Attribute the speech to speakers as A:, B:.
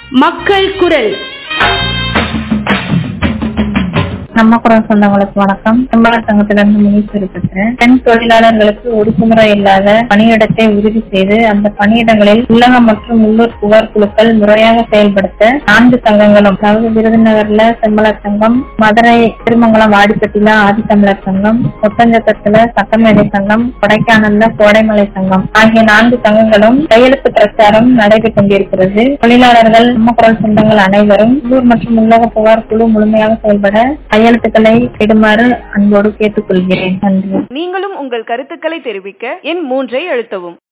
A: மக்கள் குரல்
B: நம்ம குரல் சொந்தங்களுக்கு வணக்கம் செம்பள சங்கத்திலிருந்து முனீஸ்வரி பேசுறேன் பெண் தொழிலாளர்களுக்கு ஒடுக்குமுறை இல்லாத பணியிடத்தை உறுதி செய்து அந்த பணியிடங்களில் உள்ளக மற்றும் உள்ளூர் புகார் குழுக்கள் முறையாக செயல்படுத்த நான்கு சங்கங்களும் அதாவது விருதுநகர்ல செம்பள சங்கம் மதுரை திருமங்கலம் வாடிப்பட்டியில ஆதித்தமிழர் சங்கம் ஒட்டஞ்சத்திரத்துல சட்டமேடை சங்கம் கொடைக்கானல்ல கோடைமலை சங்கம் ஆகிய நான்கு சங்கங்களும் கையெழுத்து பிரச்சாரம் நடைபெற்று கொண்டிருக்கிறது தொழிலாளர்கள் நம்ம குரல் சொந்தங்கள் அனைவரும் உள்ளூர் மற்றும் உள்ளக புகார் குழு முழுமையாக செயல்பட கையெழுத்துக்களை இடுமாறு அன்போடு கேட்டுக்கொள்கிறேன் நன்றி
C: நீங்களும் உங்கள் கருத்துக்களை தெரிவிக்க எண் மூன்றை அழுத்தவும்